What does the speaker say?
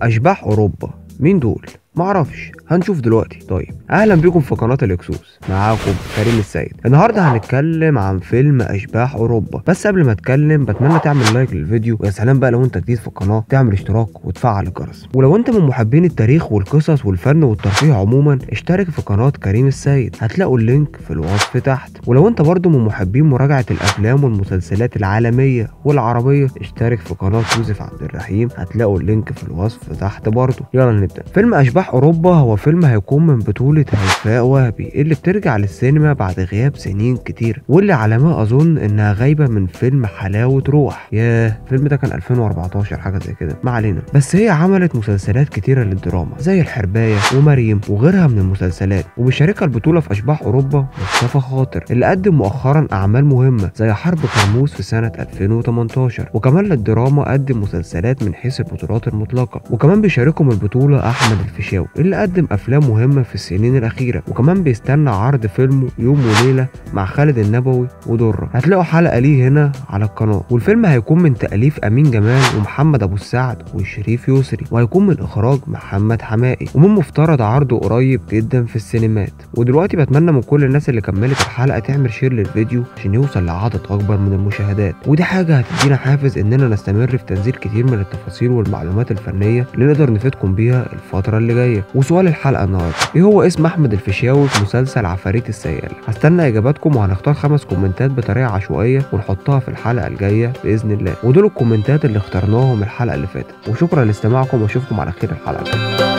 اشباح اوروبا مين دول معرفش هنشوف دلوقتي طيب اهلا بيكم في قناه الاكسوس معاكم كريم السيد النهارده هنتكلم عن فيلم اشباح اوروبا بس قبل ما اتكلم بتمنى تعمل لايك للفيديو ويا سلام بقى لو انت جديد في القناه تعمل اشتراك وتفعل الجرس ولو انت من محبين التاريخ والقصص والفن والترفيه عموما اشترك في قناه كريم السيد هتلاقوا اللينك في الوصف تحت ولو انت برضو من محبين مراجعه الافلام والمسلسلات العالميه والعربيه اشترك في قناه يوسف عبد الرحيم هتلاقوا اللينك في الوصف تحت برضو يلا نبدا فيلم اشباح اوروبا هو فيلم هيكون من بطولة هيفاء وهبي اللي بترجع للسينما بعد غياب سنين كتير واللي على ما اظن انها غايبة من فيلم حلاوة روح ياه الفيلم ده كان 2014 حاجة زي كده ما علينا بس هي عملت مسلسلات كتيرة للدراما زي الحرباية ومريم وغيرها من المسلسلات وبيشاركها البطولة في اشباح اوروبا مصطفى خاطر اللي قدم مؤخرا اعمال مهمة زي حرب كرموز في سنة 2018 وكمان للدراما قدم مسلسلات من حيث البطولات المطلقة وكمان بيشاركهم البطولة احمد الفيشاوي اللي قدم افلام مهمه في السنين الاخيره وكمان بيستنى عرض فيلمه يوم وليله مع خالد النبوي ودره هتلاقوا حلقه ليه هنا على القناه والفيلم هيكون من تاليف امين جمال ومحمد ابو السعد وشريف يسري وهيكون من اخراج محمد حمائي ومن مفترض عرضه قريب جدا في السينمات ودلوقتي بتمنى من كل الناس اللي كملت الحلقه تعمل شير للفيديو عشان يوصل لعدد اكبر من المشاهدات ودي حاجه هتدينا حافز اننا نستمر في تنزيل كتير من التفاصيل والمعلومات الفنيه اللي نقدر نفيدكم بيها الفتره اللي جايه وسؤال الحلقه النهارده ايه هو اسم احمد الفيشاوي في مسلسل عفاريت السيال هستنى اجاباتكم وهنختار خمس كومنتات بطريقه عشوائيه ونحطها في الحلقه الجايه باذن الله ودول الكومنتات اللي اخترناهم الحلقه اللي فاتت وشكرا لاستماعكم واشوفكم على خير الحلقه الجايه